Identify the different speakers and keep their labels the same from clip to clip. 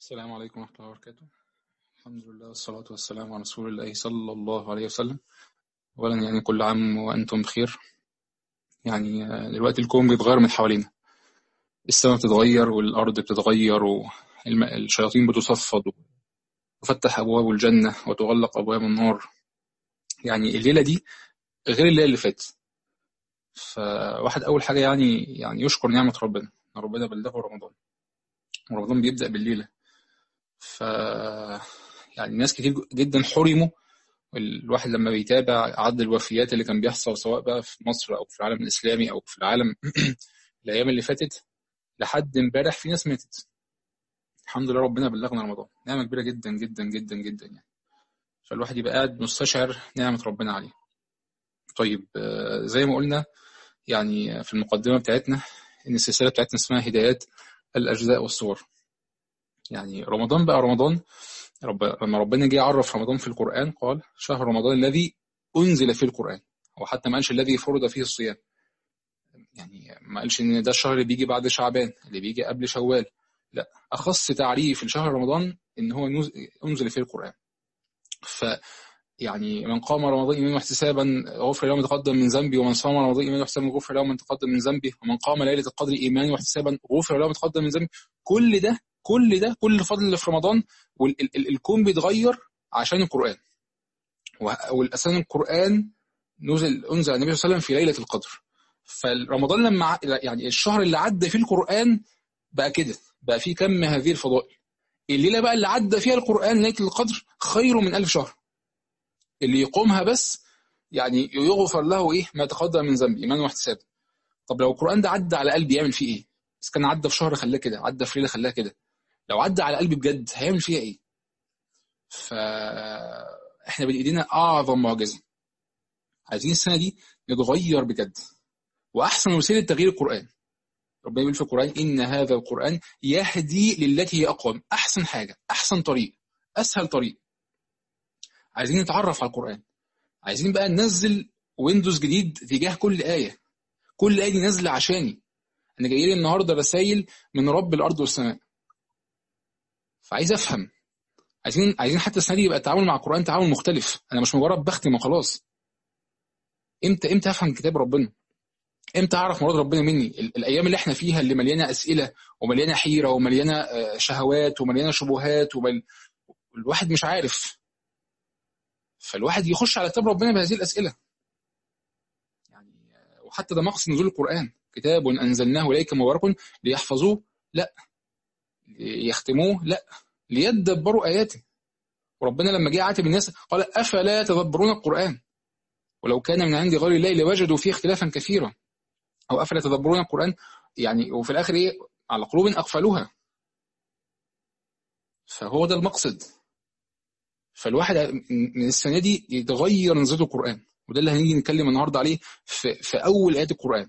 Speaker 1: السلام عليكم ورحمة الله وبركاته الحمد لله والصلاة والسلام على رسول الله صلى الله عليه وسلم أولا يعني كل عام وأنتم بخير يعني آه، دلوقتي الكون بيتغير من حوالينا السماء بتتغير والأرض بتتغير والشياطين بتصفد وتفتح أبواب الجنة وتغلق أبواب النار يعني الليلة دي غير الليلة اللي فاتت فواحد أول حاجة يعني يعني يشكر نعمة ربنا إن ربنا بلغه رمضان ورمضان بيبدأ بالليلة ف يعني ناس كتير جدا حرموا الواحد لما بيتابع عدد الوفيات اللي كان بيحصل سواء بقى في مصر او في العالم الاسلامي او في العالم الايام اللي فاتت لحد امبارح في ناس ماتت الحمد لله ربنا بلغنا رمضان نعمه كبيره جدا جدا جدا جدا يعني فالواحد يبقى قاعد مستشعر نعمه ربنا عليه طيب آه، زي ما قلنا يعني في المقدمه بتاعتنا ان السلسله بتاعتنا اسمها هدايات الاجزاء والصور يعني رمضان بقى رمضان رب... لما ربنا جه يعرف رمضان في القرآن قال شهر رمضان الذي أنزل فيه القرآن هو حتى ما قالش الذي فرض فيه الصيام يعني ما قالش ان ده الشهر اللي بيجي بعد شعبان اللي بيجي قبل شوال لا اخص تعريف لشهر رمضان ان هو نز- انزل فيه القرآن ف يعني من قام رمضان ايمانا واحتسابا غفر له ما تقدم من ذنبه ومن صام رمضان ايمانا واحتسابا غفر له ما تقدم من ذنبه ومن قام ليله القدر ايمانا واحتسابا غفر له ما تقدم من ذنبه كل ده كل ده كل الفضل اللي في رمضان والكون بيتغير عشان القران و- والاساسا القران نزل انزل على النبي صلى الله عليه وسلم في ليله القدر فرمضان لما ع- يعني الشهر اللي عدى فيه القران بقى كده بقى فيه كم هذه الفضائل الليله بقى اللي عدى فيها القران ليله القدر خير من ألف شهر اللي يقومها بس يعني يغفر له ايه ما تقدم من ذنبه ايمان واحتساب طب لو القران ده عدى على قلبي يعمل فيه ايه بس كان عدى في شهر خلاه كده عدى في ليله خلاه كده لو عدى على قلبي بجد هيعمل فيها ايه فاحنا بين ايدينا اعظم معجزه عايزين السنه دي نتغير بجد واحسن وسيله تغيير القران ربنا يقول في القران ان هذا القران يهدي للتي هي اقوم احسن حاجه احسن طريق اسهل طريق عايزين نتعرف على القران عايزين بقى ننزل ويندوز جديد تجاه كل آية كل آية دي نازلة عشاني أنا جاي لي النهاردة رسائل من رب الأرض والسماء فعايز أفهم عايزين عايزين حتى السنة دي يبقى التعامل مع القرآن تعامل مختلف أنا مش مجرد بختم وخلاص إمتى إمتى أفهم كتاب ربنا إمتى أعرف مراد ربنا مني ال- الأيام اللي إحنا فيها اللي مليانة أسئلة ومليانة حيرة ومليانة آه، شهوات ومليانة شبهات ومل... الواحد مش عارف فالواحد يخش على كتاب ربنا بهذه الأسئلة يعني آه، وحتى ده مقصد نزول القرآن كتاب أنزلناه إليك مبارك ليحفظوه لا ليختموه لا ليدبروا آياته وربنا لما جه عاتب الناس قال أفلا يتدبرون القرآن ولو كان من عند غير الله لوجدوا فيه اختلافا كثيرا أو أفلا يتدبرون القرآن يعني وفي الآخر إيه على قلوب أقفلوها فهو ده المقصد فالواحد من السنة دي يتغير نظرته القرآن وده اللي هنيجي نتكلم النهارده عليه في, في أول آيات القرآن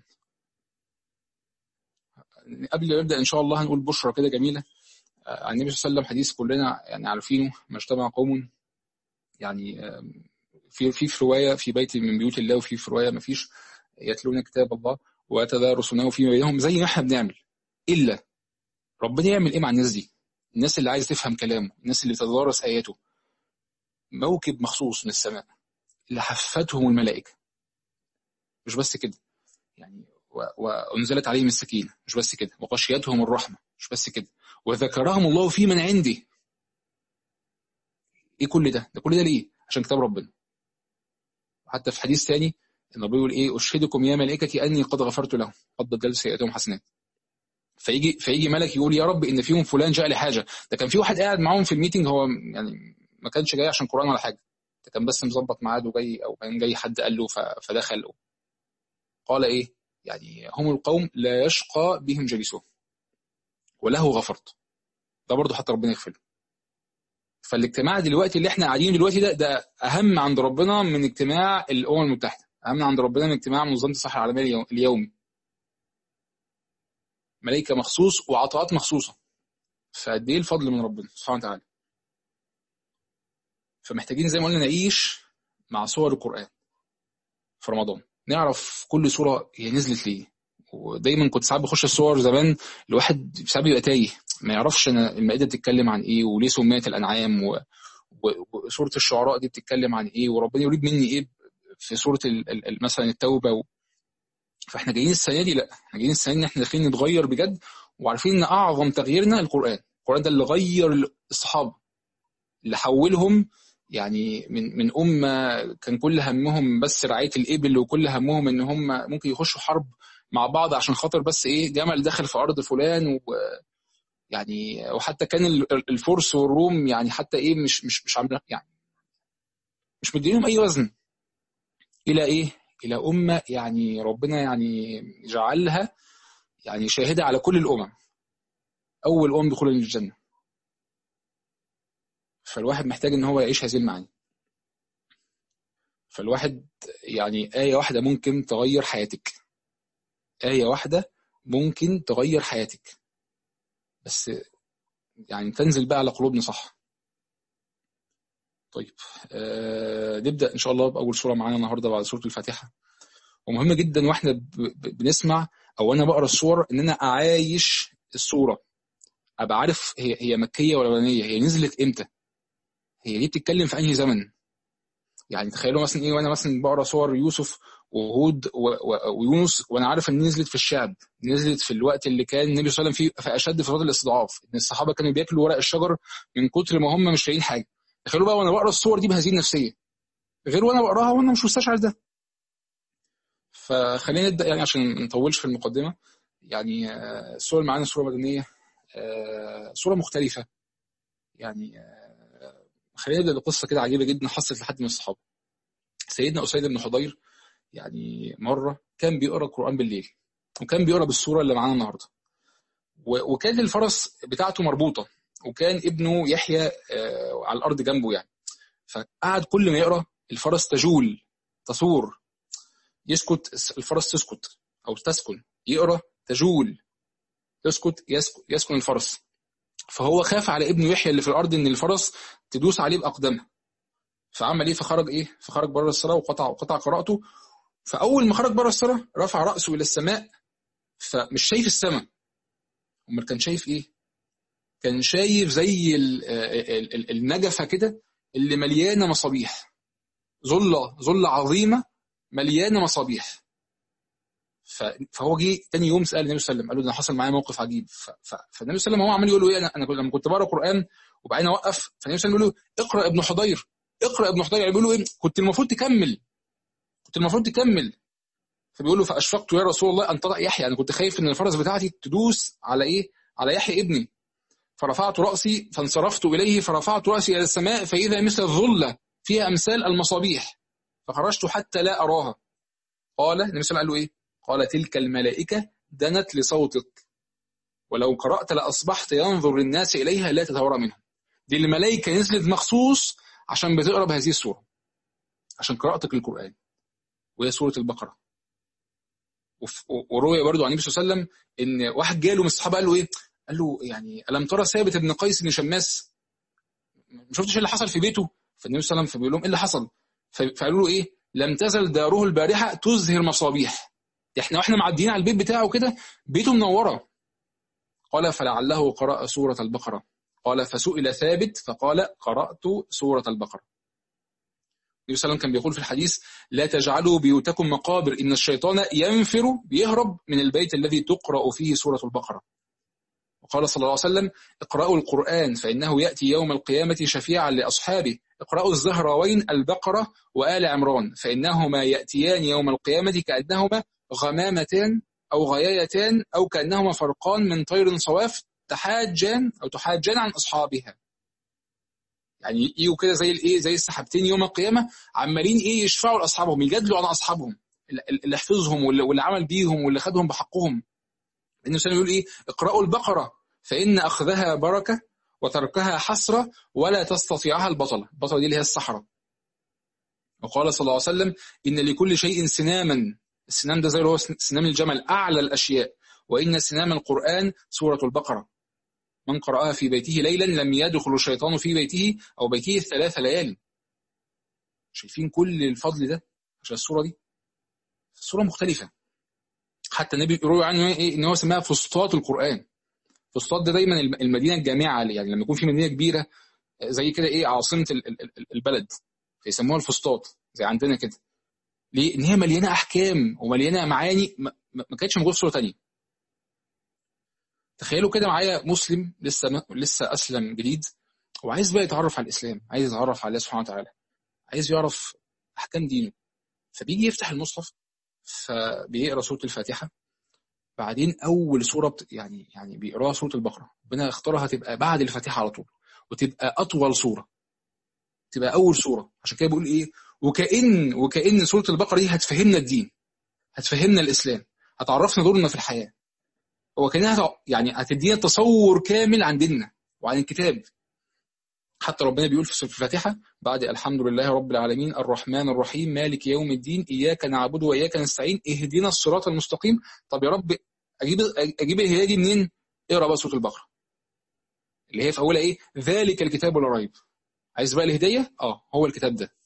Speaker 1: قبل ما نبدأ إن شاء الله هنقول بشرى كده جميلة آه، عن النبي صلى الله عليه وسلم حديث كلنا يعني عارفينه ما اجتمع قوم يعني آم، في في في روايه في بيت من بيوت الله وفي في روايه ما فيش يتلون كتاب الله ويتدارسونه فيما بينهم زي ما احنا بنعمل الا ربنا يعمل ايه مع الناس دي؟ الناس اللي عايز تفهم كلامه، الناس اللي تتدارس اياته موكب مخصوص من السماء اللي حفتهم الملائكه مش بس كده يعني و- وانزلت عليهم السكينه مش بس كده وغشيتهم الرحمه مش بس كده وذكرهم الله في من عنده ايه كل ده؟ ده كل ده ليه؟ عشان كتاب ربنا حتى في حديث ثاني النبي بيقول ايه اشهدكم يا ملائكتي اني قد غفرت لهم قد بدلت سيئاتهم حسنات فيجي فيجي ملك يقول يا رب ان فيهم فلان جاء لحاجه ده كان في واحد قاعد معاهم في الميتنج هو يعني ما كانش جاي عشان قران ولا حاجه ده كان بس مظبط ميعاد وجاي او كان جاي حد قال له ف- فدخل قال ايه يعني هم القوم لا يشقى بهم جليسهم وله غفرت ده برضه حتى ربنا يغفر له فالاجتماع دلوقتي اللي احنا قاعدين دلوقتي ده ده اهم عند ربنا من اجتماع الامم المتحده اهم عند ربنا من اجتماع منظمه الصحه العالميه اليوم- اليومي ملائكه مخصوص وعطاءات مخصوصه فقد ايه الفضل من ربنا سبحانه وتعالى فمحتاجين زي ما قلنا نعيش مع صور القران في رمضان نعرف كل سوره هي نزلت ليه ودايما كنت ساعات بخش الصور زمان الواحد ساعات بيبقى تايه ما يعرفش انا المائده بتتكلم عن ايه وليه سميت الانعام و... و- وسوره الشعراء دي بتتكلم عن ايه وربنا يريد مني ايه في سوره ال... ال- ال- مثلا التوبه و... فاحنا جايين السنه دي لا احنا جايين السنه دي ان احنا داخلين نتغير بجد وعارفين ان اعظم تغييرنا القران القران ده اللي غير الصحابه اللي حولهم يعني من من امه كان كل همهم بس رعايه الابل وكل همهم ان هم ممكن يخشوا حرب مع بعض عشان خاطر بس ايه جمل دخل في ارض فلان و يعني وحتى كان ال- الفرس والروم يعني حتى ايه مش مش مش عامله يعني مش مدينهم اي وزن الى ايه؟ الى امه يعني ربنا يعني جعلها يعني شاهده على كل الامم اول امم دخولا للجنه فالواحد محتاج ان هو يعيش هذه المعاني فالواحد يعني آية واحدة ممكن تغير حياتك آية واحدة ممكن تغير حياتك بس يعني تنزل بقى على قلوبنا صح طيب آه نبدأ إن شاء الله بأول سورة معانا النهاردة بعد سورة الفاتحة ومهم جدا واحنا ب- ب- بنسمع أو أنا بقرأ السور إن أنا أعايش السورة أبقى عارف هي هي مكية ولا مدنية هي نزلت إمتى هي دي بتتكلم في أنهي زمن يعني تخيلوا مثلا ايه وانا مثلا بقرا صور يوسف وهود و- و- ويونس وانا عارف ان نزلت في الشعب نزلت في الوقت اللي كان النبي صلى الله عليه وسلم فيه في اشد فترات الاستضعاف ان الصحابه كانوا بياكلوا ورق الشجر من كتر ما هم مش لاقيين حاجه تخيلوا بقى وانا بقرا الصور دي بهذه النفسيه غير وانا بقراها وانا مش مستشعر ده فخلينا نبدا يعني عشان ما نطولش في المقدمه يعني آه، الصور اللي معانا صوره مدنيه آه، صوره مختلفه يعني آه، خلينا نبدا بقصه كده عجيبه جدا حصلت لحد من الصحابه سيدنا اسيد بن حضير يعني مره كان بيقرا القران بالليل وكان بيقرا بالصوره اللي معانا النهارده و- وكان الفرس بتاعته مربوطه وكان ابنه يحيى آه، على الارض جنبه يعني فقعد كل ما يقرا الفرس تجول تثور يسكت الفرس تسكت او تسكن يقرا تجول تسكت يسكن, يسكن الفرس فهو خاف على ابنه يحيى اللي في الارض ان الفرس تدوس عليه باقدامها فعمل ايه فخرج ايه فخرج بره الصلاه وقطع وقطع قراءته فاول ما خرج بره الصلاه رفع راسه الى السماء فمش شايف السماء امال كان شايف ايه كان شايف زي ال- ال- ال- النجفه كده اللي مليانه مصابيح ظله ظله عظيمه مليانه مصابيح ف- فهو جه تاني يوم سال النبي صلى الله عليه وسلم قال له ده حصل معايا موقف عجيب ف- ف- فالنبي صلى الله عليه وسلم هو عمال يقول له ايه انا انا كنت- لما كنت بقرا قران وبعدين اوقف فالنبي صلى الله عليه وسلم بيقول له اقرا ابن حضير اقرا ابن حضير يعني بيقول له ايه كنت المفروض تكمل كنت المفروض تكمل فبيقول له فاشفقت يا رسول الله ان تضع يحيى انا كنت خايف ان الفرس بتاعتي تدوس على ايه على يحيى ابني فرفعت راسي فانصرفت اليه فرفعت راسي الى السماء فاذا مثل الظله فيها امثال المصابيح فخرجت حتى لا اراها قال النبي صلى الله عليه وسلم قال له ايه قال تلك الملائكه دنت لصوتك ولو قرات لاصبحت ينظر الناس اليها لا تتورى منهم دي الملائكه نزلت مخصوص عشان بتقرا بهذه السوره عشان قراءتك للقران وهي سوره البقره وف- وروي برضو عن النبي صلى الله عليه وسلم ان واحد جاله من الصحابه قال له ايه؟ قال له يعني الم ترى ثابت بن قيس بن شماس ما شفتش ايه اللي حصل في بيته؟ فالنبي صلى الله عليه وسلم فبيقول لهم ايه اللي حصل؟ ف- فقالوا له ايه؟ لم تزل داره البارحه تزهر مصابيح ده احنا واحنا معديين على البيت بتاعه كده بيته منوره قال فلعله قرأ سورة البقرة قال فسئل ثابت فقال قرأت سورة البقرة النبي صلى الله عليه وسلم كان بيقول في الحديث لا تجعلوا بيوتكم مقابر إن الشيطان ينفر بيهرب من البيت الذي تقرأ فيه سورة البقرة وقال صلى الله عليه وسلم اقرأوا القرآن فإنه يأتي يوم القيامة شفيعا لأصحابه اقرأوا الزهراوين البقرة وآل عمران فإنهما يأتيان يوم القيامة كأنهما غمامتان أو غيايتان أو كأنهما فرقان من طير صواف تحاجان أو تحاجان عن أصحابها يعني يجوا كده زي الايه زي السحابتين يوم القيامه عمالين ايه يشفعوا لاصحابهم يجادلوا عن اصحابهم اللي حفظهم واللي واللي عمل بيهم واللي خدهم بحقهم النبي صلى الله عليه وسلم يقول ايه اقرأوا البقره فإن أخذها بركة وتركها حسرة ولا تستطيعها البطلة البطلة دي اللي هي الصحراء وقال صلى الله عليه وسلم إن لكل شيء سناما السنام ده زي اللي هو سنام الجمل أعلى الأشياء وإن سنام القرآن سورة البقرة من قرأها في بيته ليلا لم يدخل الشيطان في بيته أو بيته ثلاث ليال شايفين كل الفضل ده عشان الصورة دي الصورة مختلفة حتى النبي يروي عنه إيه إن هو سماها فسطاط القرآن فسطاط ده دايما الم- المدينه الجامعه يعني لما يكون في مدينه كبيره زي كده ايه عاصمه ال- ال- ال- البلد فيسموها الفسطاط زي عندنا كده ليه؟ ان هي مليانه احكام ومليانه معاني ما ما- ما كانتش موجوده في سوره تانيه تخيلوا كده معايا مسلم لسه لسه اسلم جديد وعايز بقى يتعرف على الاسلام عايز يتعرف على الله سبحانه وتعالى عايز يعرف احكام دينه فبيجي يفتح المصحف فبيقرا سوره الفاتحه بعدين اول سوره بت... يعني يعني بيقراها سوره البقره ربنا اختارها تبقى بعد الفاتحه على طول وتبقى اطول سوره تبقى اول سوره عشان كده بيقول ايه وكأن وكأن سوره البقره دي هتفهمنا الدين هتفهمنا الاسلام هتعرفنا دورنا في الحياه هو كانها هت- يعني هتدينا تصور كامل عن ديننا وعن الكتاب حتى ربنا بيقول في سوره الفاتحه بعد الحمد لله رب العالمين الرحمن الرحيم مالك يوم الدين اياك نعبد واياك نستعين اهدنا الصراط المستقيم طب يا رب اجيب اجيب الهدايه دي منين؟ اقرا بقى سوره البقره اللي هي في اولها ايه؟ ذلك الكتاب لا ريب عايز بقى الهدايه؟ اه هو الكتاب ده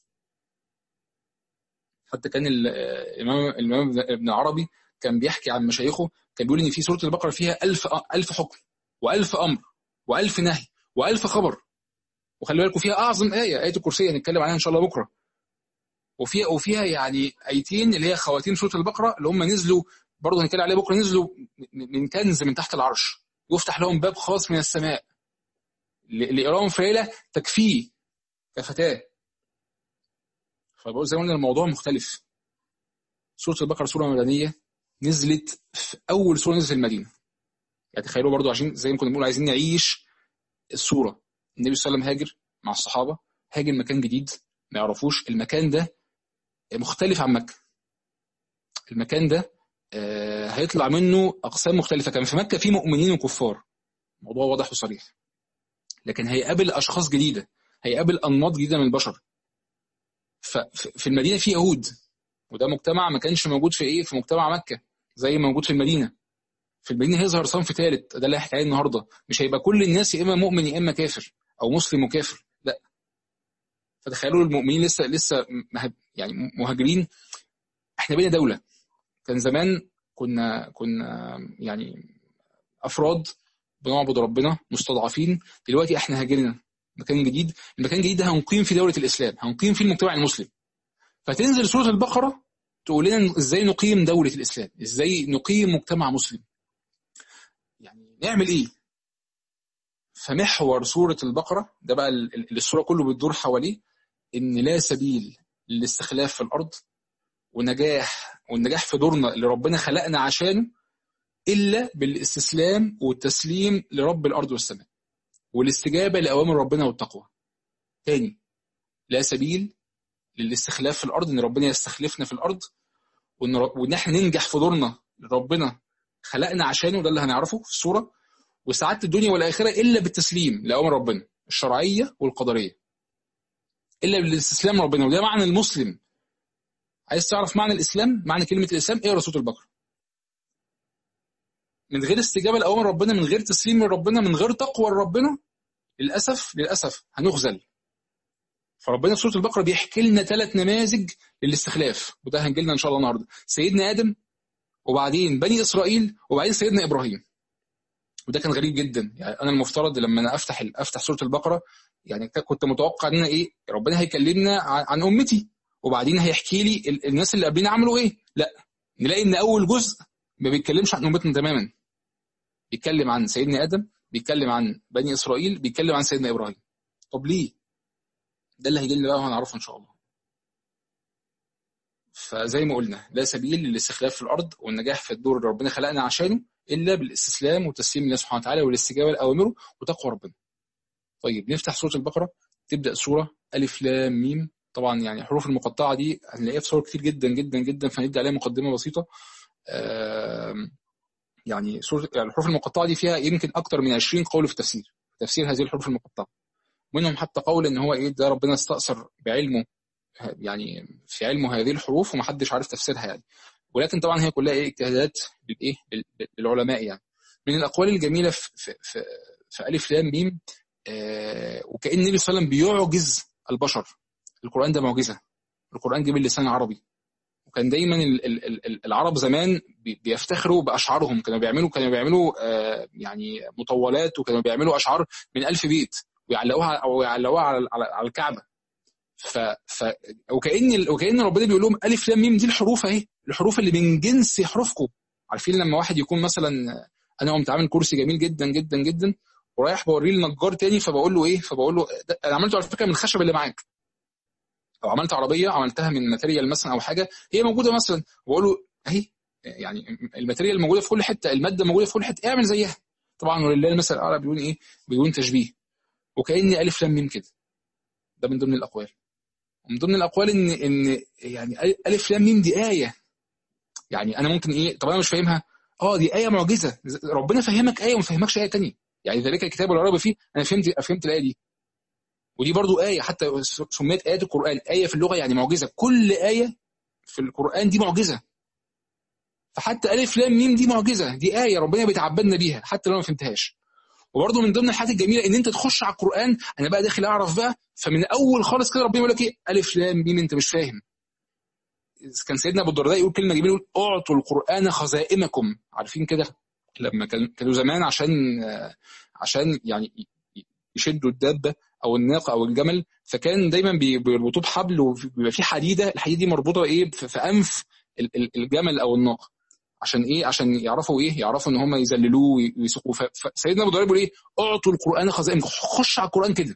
Speaker 1: حتى كان ال- آه، الامام الامام ابن العربي كان بيحكي عن مشايخه كان بيقول ان في سوره البقره فيها ألف ألف حكم وألف امر وألف نهي وألف خبر وخلي بالكم فيها اعظم ايه ايه الكرسي هنتكلم عليها ان شاء الله بكره وفيها وفيها يعني ايتين اللي هي خواتيم سوره البقره اللي هم نزلوا برضه هنتكلم عليها بكره نزلوا من من كنز من تحت العرش يفتح لهم باب خاص من السماء ل- لإقراهم في ليله تكفيه كفتاه فبقول زي ما قلنا الموضوع مختلف سوره البقره سوره مدنيه نزلت في اول سوره نزلت في المدينه يعني تخيلوا برضو عشان زي ما كنا بنقول عايزين نعيش الصوره النبي صلى الله عليه وسلم هاجر مع الصحابه هاجر مكان جديد ما يعرفوش المكان ده مختلف عن مكه المكان ده آه، هيطلع منه اقسام مختلفه كان في مكه في مؤمنين وكفار الموضوع واضح وصريح لكن هيقابل اشخاص جديده هيقابل انماط جديده من البشر ففي المدينه في يهود وده مجتمع ما كانش موجود في ايه في مجتمع مكه زي ما موجود في المدينه في المدينه هيظهر صنف ثالث ده اللي هيحكي عليه النهارده مش هيبقى كل الناس يا اما مؤمن يا اما كافر او مسلم وكافر لا فتخيلوا المؤمنين لسه لسه مه- يعني مهاجرين احنا بقينا دوله كان زمان كنا كنا يعني افراد بنعبد ربنا مستضعفين دلوقتي احنا هاجرنا مكان جديد المكان الجديد ده هنقيم في دوله الاسلام هنقيم في المجتمع المسلم فتنزل سوره البقره تقول لنا ازاي نقيم دوله الاسلام ازاي نقيم مجتمع مسلم يعني نعمل ايه فمحور سوره البقره ده بقى ال- ال- اللي السوره كله بتدور حواليه ان لا سبيل للاستخلاف في الارض ونجاح والنجاح في دورنا اللي ربنا خلقنا عشانه الا بالاستسلام والتسليم لرب الارض والسماء والاستجابه لاوامر ربنا والتقوى تاني لا سبيل للاستخلاف في الارض ان ربنا يستخلفنا في الارض وان ر- وان احنا ننجح في دورنا اللي ربنا خلقنا عشانه ده اللي هنعرفه في السوره وسعاده الدنيا والاخره الا بالتسليم لاوامر ربنا الشرعيه والقدريه الا بالاستسلام لربنا وده معنى المسلم عايز تعرف معنى الاسلام معنى كلمه الاسلام اقرا سوره البقره من غير استجابه لاوامر ربنا من غير تسليم لربنا من غير تقوى لربنا للاسف للاسف هنخذل فربنا في سوره البقره بيحكي لنا ثلاث نماذج للاستخلاف وده هنجي لنا ان شاء الله النهارده سيدنا ادم وبعدين بني اسرائيل وبعدين سيدنا ابراهيم وده كان غريب جدا يعني انا المفترض لما انا افتح افتح سوره البقره يعني كنت متوقع ان أنا ايه ربنا هيكلمنا عن عن امتي وبعدين هيحكي لي ال- الناس اللي قبلنا عملوا ايه لا نلاقي ان اول جزء ما بيتكلمش عن امتنا تماما بيتكلم عن سيدنا ادم بيتكلم عن بني اسرائيل بيتكلم عن سيدنا ابراهيم طب ليه ده اللي هيجي لنا بقى وهنعرفه ان شاء الله فزي ما قلنا لا سبيل للاستخلاف في الارض والنجاح في الدور اللي ربنا خلقنا عشانه الا بالاستسلام والتسليم لله سبحانه وتعالى والاستجابه لاوامره وتقوى ربنا. طيب نفتح سوره البقره تبدا سوره الف لام ميم طبعا يعني الحروف المقطعه دي هنلاقيها في سور كتير جدا جدا جدا فندي عليها مقدمه بسيطه آم، يعني سوره يعني الحروف المقطعه دي فيها يمكن اكتر من 20 قول في التفسير تفسير هذه الحروف المقطعه منهم حتى قول ان هو ايه ده ربنا استأثر بعلمه يعني في علمه هذه الحروف ومحدش عارف تفسيرها يعني ولكن طبعا هي كلها ايه اجتهادات بالايه بال- بالعلماء يعني من الاقوال الجميله في في في, في الف لام ميم آه وكان النبي صلى الله عليه وسلم بيعجز البشر القران ده معجزه القران جه باللسان العربي وكان دايما ال- ال- ال- العرب زمان بي- بيفتخروا باشعارهم كانوا بيعملوا كانوا بيعملوا آه، يعني مطولات وكانوا بيعملوا اشعار من ألف بيت ويعلقوها او يعلقوها على على على الكعبه ف, ف وكان ال- وكان ربنا بيقول لهم الف لام ميم دي الحروف اهي الحروف اللي من جنس حروفكم عارفين لما واحد يكون مثلا انا قمت عامل كرسي جميل جدا جدا جدا ورايح بوريه لنجار تاني فبقول له ايه فبقول له ده انا عملته على فكره من الخشب اللي معاك او عملت عربيه عملتها من ماتيريال مثلا او حاجه هي موجوده مثلا بقول له اهي يعني الماتيريال موجوده في كل حته الماده موجوده في كل حته اعمل زيها طبعا ولله المثل الاعلى بدون ايه بدون تشبيه وكاني الف لام ميم كده ده من ضمن الاقوال ومن ضمن الاقوال ان ان يعني الف لام ميم دي ايه يعني انا ممكن ايه طب انا مش فاهمها اه دي ايه معجزه ربنا فهمك ايه وما فهمكش ايه تانية يعني ذلك الكتاب ولا ريب فيه انا فهمت فهمت الايه دي ودي برضو آية حتى سميت آيات القرآن آية في اللغة يعني معجزة كل آية في القرآن دي معجزة فحتى ألف لام ميم دي معجزة دي آية ربنا بيتعبدنا بيها حتى لو ما فهمتهاش وبرضه من ضمن الحاجات الجميلة إن أنت تخش على القرآن أنا بقى داخل أعرف بقى فمن أول خالص كده ربنا يقول لك إيه ألف لام ميم أنت مش فاهم كان سيدنا أبو الدرداء يقول كلمة جميلة يقول أعطوا القرآن خزائمكم عارفين كده لما كانوا زمان عشان عشان يعني يشدوا الدابة او الناقه او الجمل فكان دايما بيربطوه بحبل وبيبقى في حديده الحديده دي مربوطه ايه في انف الجمل او الناقه عشان ايه عشان يعرفوا ايه يعرفوا ان هم يذللوه ويسوقوه فسيدنا ابو بيقول ايه اعطوا القران خزائن خش على القران كده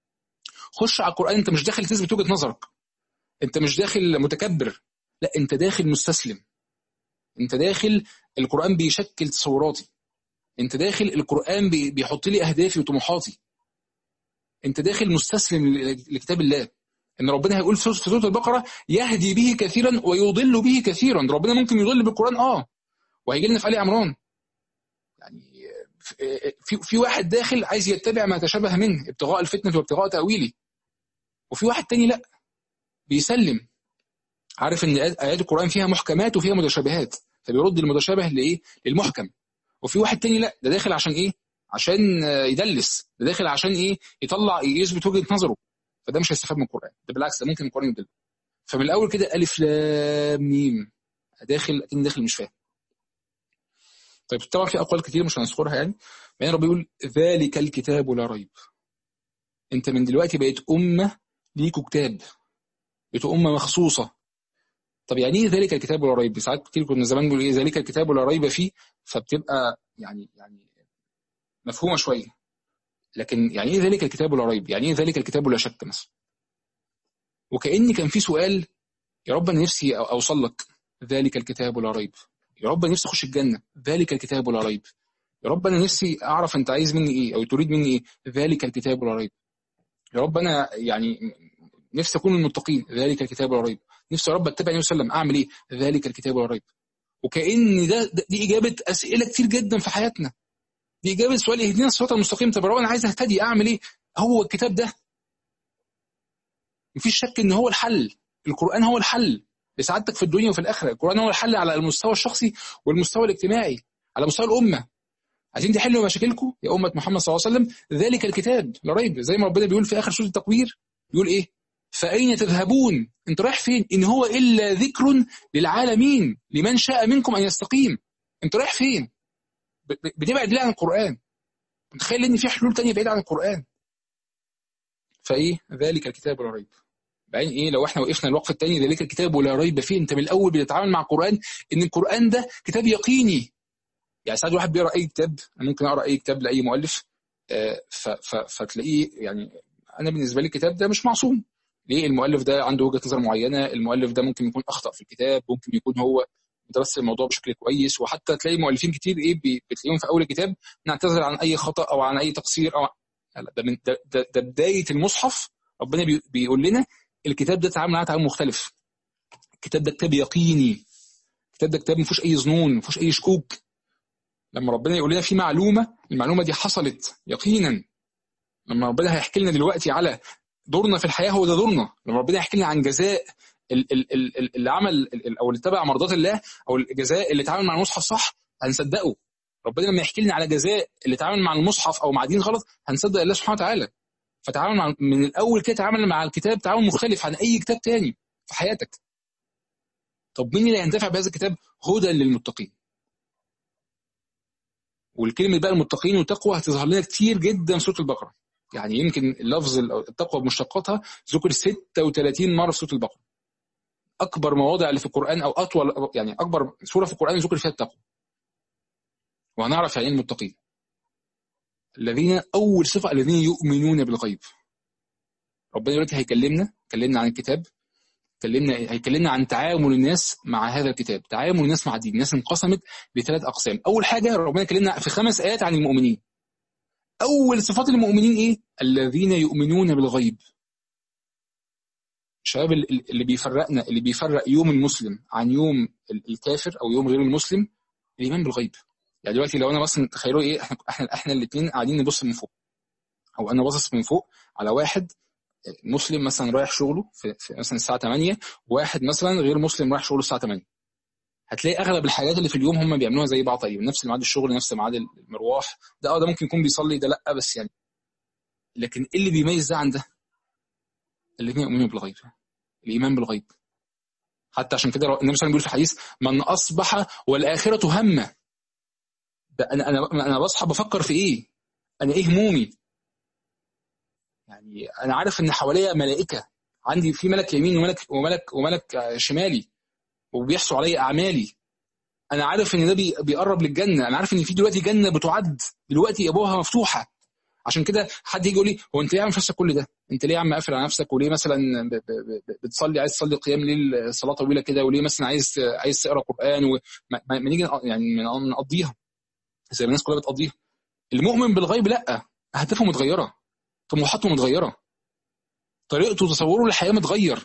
Speaker 1: خش على القران انت مش داخل تثبت وجهه نظرك انت مش داخل متكبر لا انت داخل مستسلم انت داخل القران بيشكل تصوراتي انت داخل القران بيحط لي اهدافي وطموحاتي انت داخل مستسلم لكتاب الله ان ربنا هيقول في سوره البقره يهدي به كثيرا ويضل به كثيرا ربنا ممكن يضل بالقران اه وهيجي لنا في ال عمران يعني في في واحد داخل عايز يتبع ما تشابه منه ابتغاء الفتنه وابتغاء تاويله وفي واحد تاني لا بيسلم عارف ان ايات القران فيها محكمات وفيها متشابهات فبيرد المتشابه لايه للمحكم وفي واحد تاني لا ده داخل عشان ايه عشان يدلس ده داخل عشان ايه يطلع يثبت وجهه نظره فده مش هيستفاد من القران ده بالعكس ده ممكن القران يدل فمن الاول كده الف لام ميم داخل اكن داخل مش فاهم طيب طبعا في اقوال كتير مش هنذكرها يعني يعني رب يقول ذلك الكتاب لا ريب انت من دلوقتي بقيت امه ليكوا كتاب بقيتوا امه مخصوصه طب يعني ايه ذلك الكتاب لا ريب ساعات كتير كنا زمان بنقول ايه ذلك الكتاب لا ريب فيه فبتبقى يعني يعني مفهومه شويه لكن يعني ايه ذلك الكتاب لا ريب يعني ايه ذلك الكتاب لا شك مثلا وكأن كان في سؤال يا رب انا نفسي اوصل لك ذلك الكتاب لا ريب يا رب انا نفسي اخش الجنه ذلك الكتاب لا ريب يا رب انا نفسي اعرف انت عايز مني ايه او تريد مني ايه ذلك الكتاب لا ريب يا رب انا يعني نفسي اكون من المتقين ذلك الكتاب لا ريب نفسي يا رب اتبع النبي صلى الله عليه وسلم اعمل ايه ذلك الكتاب لا ريب وكأن ده, ده دي اجابه اسئله كتير جدا في حياتنا دي اجابه سؤال اهدنا الصراط المستقيم طب يا رب انا عايز اهتدي اعمل ايه هو الكتاب ده مفيش شك ان هو الحل القران هو الحل لسعادتك في الدنيا وفي الاخره القران هو الحل على المستوى الشخصي والمستوى الاجتماعي على مستوى الامه عايزين تحلوا مشاكلكم يا امه محمد صلى الله عليه وسلم ذلك الكتاب لا ريب زي ما ربنا بيقول في اخر سوره التكوير بيقول ايه فاين تذهبون انت رايح فين ان هو الا ذكر للعالمين لمن شاء منكم ان يستقيم انت رايح فين بتبعد ليه عن القرآن متخيل ان في حلول تانية بعيدة عن القرآن فايه ذلك الكتاب لا ريب بعدين ايه لو احنا وقفنا الوقف الثاني ذلك الكتاب لا ريب فيه انت من الاول بتتعامل مع القرآن ان القرآن ده كتاب يقيني يعني ساعات واحد بيقرا اي كتاب انا ممكن اقرا اي كتاب لاي مؤلف آه فتلاقيه يعني انا بالنسبه لي الكتاب ده مش معصوم ليه المؤلف ده عنده وجهه نظر معينه المؤلف ده ممكن يكون اخطا في الكتاب ممكن يكون هو درس الموضوع بشكل كويس وحتى تلاقي مؤلفين كتير ايه بتلاقيهم في اول الكتاب نعتذر عن اي خطا او عن اي تقصير او ده من ده, ده, ده بدايه المصحف ربنا بي بيقول لنا الكتاب ده تعامل معاه تعامل مختلف الكتاب ده كتاب يقيني الكتاب ده كتاب ما فيهوش اي ظنون ما فيهوش اي شكوك لما ربنا يقول لنا في معلومه المعلومه دي حصلت يقينا لما ربنا هيحكي لنا دلوقتي على دورنا في الحياه هو ده دورنا لما ربنا يحكي لنا عن جزاء اللي عمل او اللي اتبع مرضات الله او الجزاء اللي اتعامل مع المصحف صح هنصدقه ربنا لما يحكي لنا على جزاء اللي اتعامل مع المصحف او مع دين غلط هنصدق الله سبحانه وتعالى فتعامل مع من الاول كده تعامل مع الكتاب تعامل مختلف عن اي كتاب تاني في حياتك طب مين اللي هينتفع بهذا الكتاب هدى للمتقين والكلمه بقى المتقين والتقوى هتظهر لنا كتير جدا في سوره البقره يعني يمكن لفظ التقوى بمشتقاتها ذكر 36 مره في سوره البقره اكبر مواضع اللي في القران او اطول يعني اكبر سوره في القران ذكر فيها التقوى وهنعرف يعني المتقين الذين اول صفه الذين يؤمنون بالغيب ربنا دلوقتي هيكلمنا كلمنا عن الكتاب كلمنا هيكلمنا عن تعامل الناس مع هذا الكتاب تعامل الناس مع الدين الناس انقسمت لثلاث اقسام اول حاجه ربنا كلمنا في خمس ايات عن المؤمنين اول صفات المؤمنين ايه الذين يؤمنون بالغيب الشباب اللي بيفرقنا اللي بيفرق يوم المسلم عن يوم الكافر او يوم غير المسلم الايمان بالغيب يعني دلوقتي لو انا مثلا تخيلوا ايه احنا احنا, احنا الاثنين قاعدين نبص من فوق او انا باصص من فوق على واحد مسلم مثلا رايح شغله في, في مثلا الساعه 8 وواحد مثلا غير مسلم رايح شغله الساعه 8 هتلاقي اغلب الحاجات اللي في اليوم هم بيعملوها زي بعض تقريبا نفس ميعاد الشغل نفس ميعاد المروح ده اه ده ممكن يكون بيصلي ده لا بس يعني لكن ايه اللي بيميز ده عن ده؟ الاثنين يؤمنون بالغيب الايمان بالغيب حتى عشان كده النبي صلى الله عليه وسلم بيقول في حديث من اصبح والاخره همه ده انا انا انا بصحى بفكر في ايه؟ انا ايه همومي؟ يعني انا عارف ان حواليا ملائكه عندي في ملك يمين وملك وملك وملك شمالي وبيحصوا علي اعمالي انا عارف ان ده بيقرب للجنه انا عارف ان في دلوقتي جنه بتعد دلوقتي ابوابها مفتوحه عشان كده حد يجي يقول لي هو انت ليه عامل نفسك كل ده؟ انت ليه يا عم قافل على نفسك وليه مثلا بتصلي عايز تصلي قيام ليل صلاه طويله كده وليه مثلا عايز عايز تقرا قران وما نيجي يعني نقضيها زي ما الناس كلها بتقضيها المؤمن بالغيب لا اهدافه متغيره طموحاته متغيره طريقته وتصوره للحياه متغير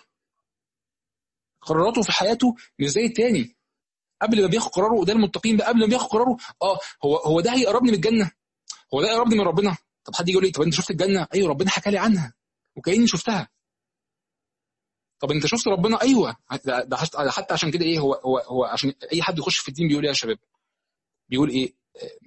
Speaker 1: قراراته في حياته مش زي التاني قبل ما بياخد قراره ده المتقين بقى قبل ما بياخد قراره اه هو هو ده هيقربني من الجنه هو ده يقربني من ربنا طب حد يقول لي طب انت شفت الجنه ايوه ربنا حكى لي عنها وكاني شفتها طب انت شفت ربنا ايوه ده حتى عشان كده ايه هو هو هو عشان اي حد يخش في الدين بيقول ايه يا شباب بيقول ايه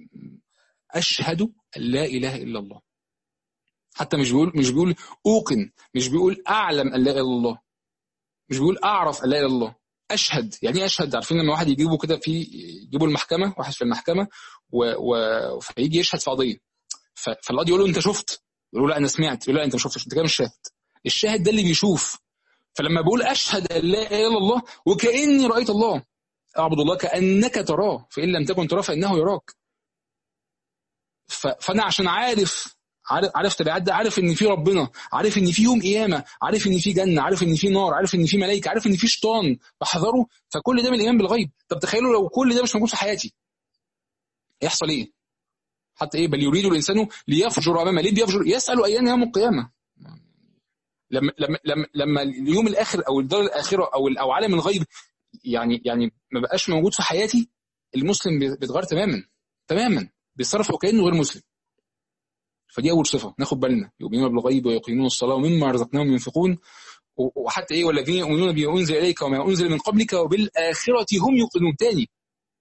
Speaker 1: اشهد ان لا اله الا الله حتى مش بيقول مش بيقول اوقن مش بيقول اعلم ان لا اله الا الله مش بيقول اعرف ان لا اله الا الله اشهد يعني ايه اشهد عارفين لما واحد يجيبه كده في يجيبوا المحكمه واحد في المحكمه و... و... فيجي يشهد في قضيه ف... فالقاضي يقول له انت شفت يقول له لا انا سمعت يقول له لا انت ما شفتش انت كده مش شاهد الشاهد ده اللي بيشوف فلما بقول اشهد ان لا اله الا الله وكاني رايت الله اعبد الله كانك تراه فان لم تكن تراه فانه يراك ف... فانا عشان عارف عارف عارف تبعات ده عارف ان في ربنا عارف ان في يوم قيامه عارف ان في جنه عارف ان في نار عارف ان في ملائكه عارف ان في شيطان بحذره فكل ده من الايمان بالغيب طب تخيلوا لو كل ده مش موجود في حياتي يحصل ايه حتى ايه بل يريد الانسان ليفجر امامه ليه بيفجر يسال ايان يوم القيامه لما لما لما لما اليوم الاخر او الدار الاخره او او عالم الغيب يعني يعني ما بقاش موجود في حياتي المسلم بيتغير تماما تماما بيتصرف وكانه غير مسلم فدي اول صفه ناخد بالنا يؤمنون بالغيب ويقيمون الصلاه ومما رزقناهم ينفقون وحتى ايه والذين يؤمنون بما انزل اليك وما انزل من قبلك وبالاخره هم يوقنون تاني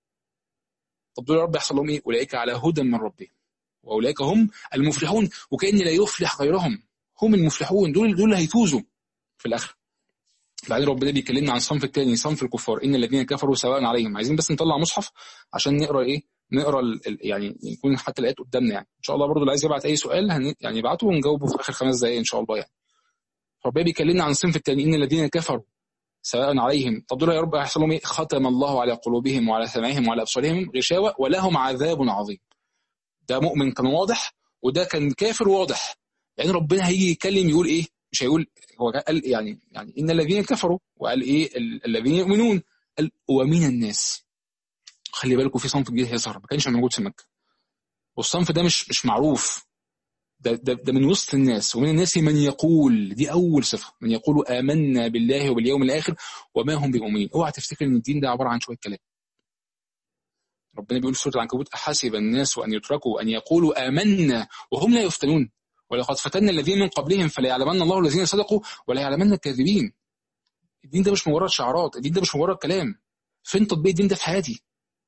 Speaker 1: طب دول يا رب يحصل لهم ايه؟ اولئك على هدى من ربهم واولئك هم المفلحون وكان لا يفلح غيرهم هم المفلحون دول دول اللي هيفوزوا في الاخره بعدين ربنا بيكلمنا عن الصنف الثاني صنف الكفار ان الذين كفروا سواء عليهم عايزين بس نطلع مصحف عشان نقرا ايه نقرا يعني يكون حتى الايات قدامنا يعني ان شاء الله برضو اللي عايز يبعت اي سؤال هن... يعني يبعته ونجاوبه في اخر خمس دقائق ان شاء الله يعني ربنا بيكلمنا عن الصنف الثاني ان الذين كفروا سواء عليهم طب دول يا رب هيحصل لهم ايه ختم الله على قلوبهم وعلى سمعهم وعلى ابصارهم غشاوه ولهم عذاب عظيم ده مؤمن كان واضح وده كان كافر واضح يعني ربنا هيجي يتكلم يقول ايه مش هيقول هو قال يعني يعني ان الذين كفروا وقال ايه الذين يؤمنون قال ومن الناس خلي بالكم في صنف جديد هيظهر ما كانش موجود في مكه والصنف ده مش مش معروف ده, ده, ده من وسط الناس ومن الناس من يقول دي اول صفه من يقول امنا بالله وباليوم الاخر وما هم بمؤمنين اوعى تفتكر ان الدين ده عباره عن شويه كلام ربنا بيقول في سوره العنكبوت احسب الناس ان يتركوا ان يقولوا امنا وهم لا يفتنون ولقد فتنا الذين من قبلهم فلا يعلمن الله الذين صدقوا ولا يعلمن الكاذبين الدين ده مش مجرد شعارات الدين ده مش مجرد كلام فين تطبيق الدين ده في حياتي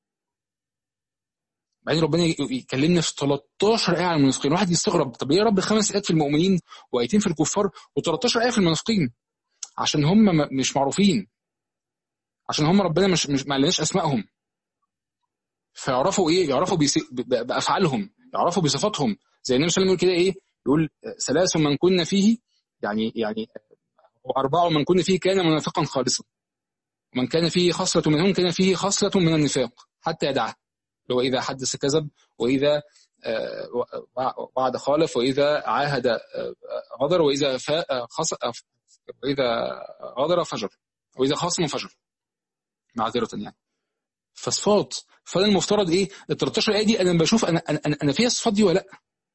Speaker 1: بعدين ربنا يكلمنا في 13 ايه عن المنافقين واحد يستغرب طب ليه يا رب خمس ايات في المؤمنين وايتين في الكفار و13 ايه في المنافقين عشان هم مش معروفين عشان هم ربنا مش مش ما علناش اسمائهم فيعرفوا ايه يعرفوا بيس... ب- بافعالهم يعرفوا بصفاتهم زي النبي صلى الله عليه وسلم يقول كده ايه يقول ثلاث من كن فيه يعني يعني واربع من كن فيه كان منافقا خالصا ومن كان فيه خصلة منهم كان فيه خصلة من النفاق حتى يدعها هو إذا حدث كذب وإذا آه، وعد خالف وإذا عاهد آه، غدر وإذا فاء خص آه، وإذا غدر فجر وإذا خاصم فجر معذرة يعني فصفات فانا المفترض ايه ال 13 ايه دي انا بشوف انا انا انا أنا فيها الصفات دي ولا لا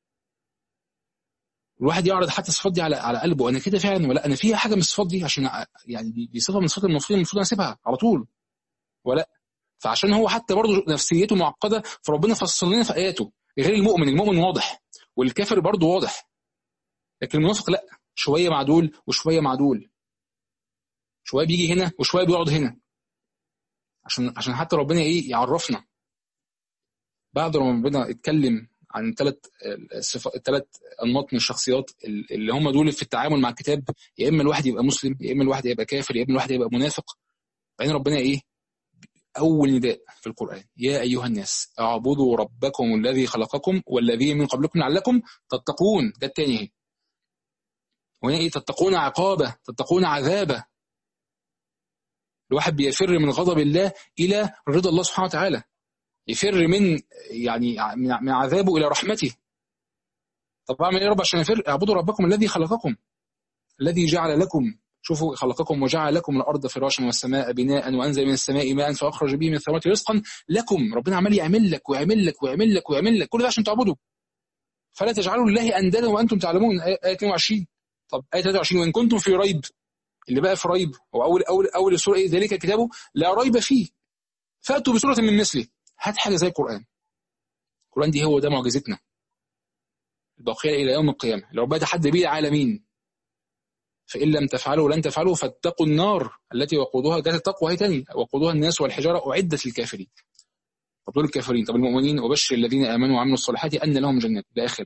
Speaker 1: الواحد يعرض حتى الصفات دي على على قلبه انا كده فعلا ولا لأ؟ انا فيها حاجه من الصفات دي عشان أ- يعني دي دي صفه من الصفات المفروض المفروض أنا اسيبها على طول ولا لأ؟ فعشان هو حتى برضه نفسيته معقده فربنا فصل لنا في اياته غير المؤمن المؤمن واضح والكافر برضه واضح لكن المنافق لا شويه مع دول وشويه مع دول شويه بيجي هنا وشويه بيقعد هنا عشان عشان حتى ربنا ايه يعرفنا بعد ما ربنا اتكلم عن ثلاث الثلاث انماط من الشخصيات اللي هم دول في التعامل مع الكتاب يا اما الواحد يبقى مسلم يا اما الواحد يبقى كافر يا اما الواحد يبقى منافق بعدين ربنا ايه اول نداء في القران يا ايها الناس اعبدوا ربكم الذي خلقكم والذين من قبلكم لعلكم تتقون ده التاني اهي وهنا ايه تتقون عقابه تتقون عذابه الواحد بيفر من غضب الله الى رضا الله سبحانه وتعالى يفر من يعني من من عذابه الى رحمته طب اعمل ايه يا رب عشان افر اعبدوا ربكم الذي خلقكم الذي جعل لكم شوفوا خلقكم وجعل لكم الارض فراشا والسماء بناء وانزل من السماء ماء فاخرج به من الثمرات رزقا لكم ربنا عمال يعمل لك ويعمل لك ويعمل لك ويعمل لك كل ده عشان تعبدوا فلا تجعلوا لله اندادا وانتم تعلمون ايه آية 22 طب ايه 23 وان كنتم في ريب اللي بقى في ريب هو اول اول اول السوره ايه ذلك كتابه لا ريب فيه فاتوا بسوره من مثله هات حاجه زي القران القران دي هو ده معجزتنا الباقيه الى يوم القيامه لو بقى تحدى بيه العالمين فإن لم تفعلوا ولن تفعلوا فاتقوا النار التي وقودها جت التقوى هي تاني وقودها الناس والحجارة أعدت للكافرين طب دول الكافرين طب المؤمنين وبشر الذين آمنوا وعملوا الصالحات أن لهم جنات إلى آخر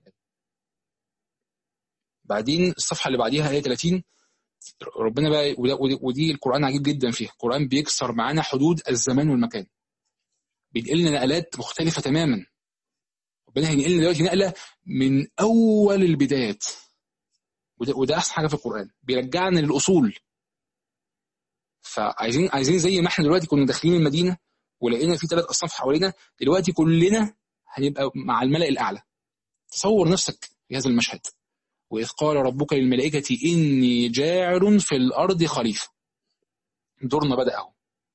Speaker 1: بعدين الصفحة اللي بعديها آية 30 ربنا بقى وده- ودي, ودي القرآن عجيب جدا فيها القرآن بيكسر معانا حدود الزمان والمكان بينقل لنا نقلات مختلفة تماما ربنا هينقل لنا دلوقتي نقلة من أول البدايات وده, وده أحسن حاجة في القرآن بيرجعنا للأصول فعايزين عايزين زي ما احنا دلوقتي كنا داخلين المدينة ولقينا في ثلاث أصناف حوالينا دلوقتي كلنا هنبقى مع الملأ الأعلى تصور نفسك في هذا المشهد وإذ قال ربك للملائكة إني جاعل في الأرض خليفة دورنا بدأ أهو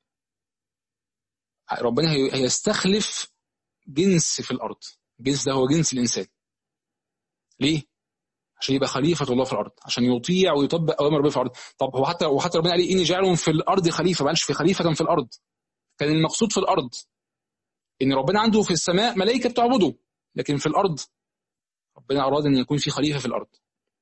Speaker 1: ربنا هي- هيستخلف جنس في الأرض الجنس ده هو جنس الإنسان ليه؟ عشان يبقى خليفة الله في الأرض عشان يطيع ويطبق أوامر ربنا في الأرض طب هو حتى وحتى ربنا قال إيه؟ إني جاعل في الأرض خليفة ما قالش في خليفة في الأرض كان المقصود في الأرض إن ربنا عنده في السماء ملائكة بتعبده لكن في الأرض ربنا أراد أن يكون في خليفة في الأرض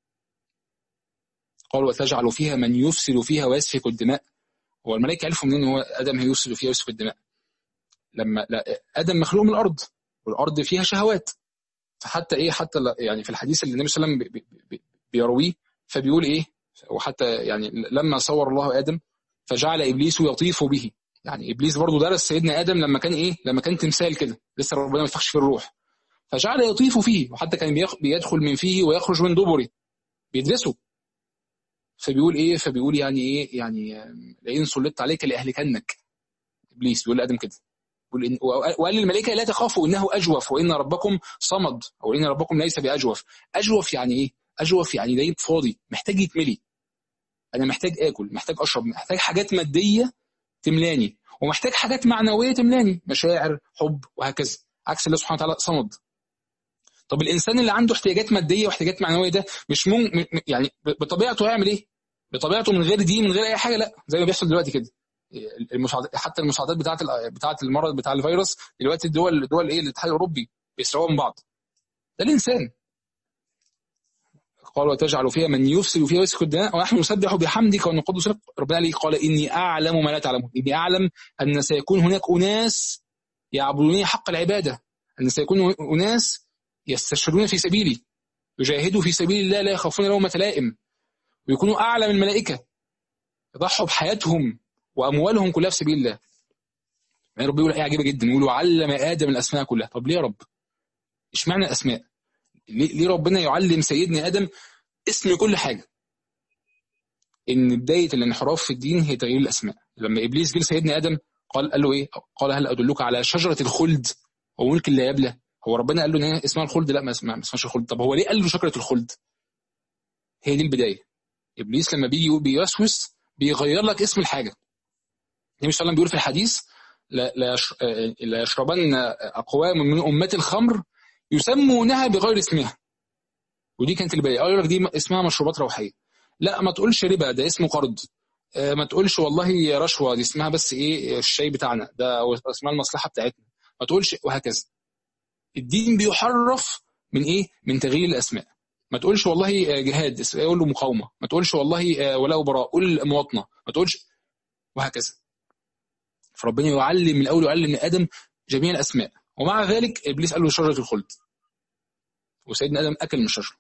Speaker 1: قال وتجعل فيها من يفسد فيها ويسفك الدماء هو الملائكة عرفوا منين إن هو آدم هيفسد فيها ويسفك الدماء لما لا آدم مخلوق من الأرض والأرض فيها شهوات فحتى إيه حتى لا- يعني في الحديث اللي النبي صلى الله عليه وسلم بي- بي- بي- بيرويه فبيقول إيه وحتى يعني لما صور الله آدم فجعل إبليس يطيف به يعني إبليس برضه درس سيدنا آدم لما كان إيه لما كان تمثال كده لسه ربنا ما ينفخش فيه الروح فجعل يطيف فيه وحتى كان بيخ- بيدخل من فيه ويخرج من دبره بيدرسه فبيقول ايه فبيقول يعني ايه يعني آم، لئن سلطت عليك لاهلكنك ابليس بيقول لادم كده بيقول إن وقال للملائكه لا تخافوا انه اجوف وان ربكم صمد او ان ربكم ليس باجوف اجوف يعني ايه اجوف يعني جايب فاضي محتاج يتملي انا محتاج اكل محتاج اشرب محتاج حاجات ماديه تملاني ومحتاج حاجات معنويه تملاني مشاعر حب وهكذا عكس الله سبحانه وتعالى صمد طب الانسان اللي عنده احتياجات ماديه واحتياجات معنويه ده مش مم م- يعني ب- بطبيعته هيعمل ايه؟ بطبيعته من غير دي من غير اي حاجه لا زي ما بيحصل دلوقتي كده المساعدات حتى المساعدات بتاعه ال- بتاعه المرض بتاع الفيروس دلوقتي الدول دول ايه الاتحاد الاوروبي بيسرقوها من بعض ده الانسان قال وتجعل فيها من يفسد فيها ويسفك الدماء ونحن نسبح بحمدك ونقدس لك ربنا لي قال اني اعلم ما لا تعلمون اني اعلم ان سيكون هناك اناس يعبدوني حق العباده ان سيكون اناس يستشهدون في سبيلي يجاهدوا في سبيل الله لا يخافون لومة لائم ويكونوا اعلى من الملائكه يضحوا بحياتهم واموالهم كلها في سبيل الله يعني ربنا يقول ايه عجيبه جدا يقول وعلم ادم الاسماء كلها طب ليه يا رب اشمعنى الاسماء ليه ليه ربنا يعلم سيدنا ادم اسم كل حاجه ان بدايه الانحراف في الدين هي تغيير الاسماء لما ابليس جه لسيدنا ادم قال قال له ايه قال هل ادلك على شجره الخلد وملك لا يبلى هو ربنا قال له ان هي اسمها الخلد لا ما اسمها- ما اسمهاش الخلد طب هو ليه قال له شجره الخلد هي دي البدايه ابليس لما بيجي يقول- بيوسوس بيغير لك اسم الحاجه النبي صلى الله عليه وسلم بيقول في الحديث لا, لا, يش- آه، لا يشربن اقوام من امتي الخمر يسمونها بغير اسمها ودي كانت البدايه قال لك دي اسمها مشروبات روحيه لا ما تقولش ربا ده اسمه قرض آه، ما تقولش والله رشوه دي اسمها بس ايه الشاي بتاعنا ده أو اسمها المصلحه بتاعتنا ما تقولش وهكذا الدين بيحرف من ايه من تغيير الاسماء ما تقولش والله آه، جهاد اس- قول له مقاومه ما تقولش والله آه، ولاء وبراء قول مواطنه ما تقولش وهكذا فربنا يعلم من الاول يعلم من ادم جميع الاسماء ومع ذلك ابليس قال له شجره الخلد وسيدنا ادم اكل من الشجره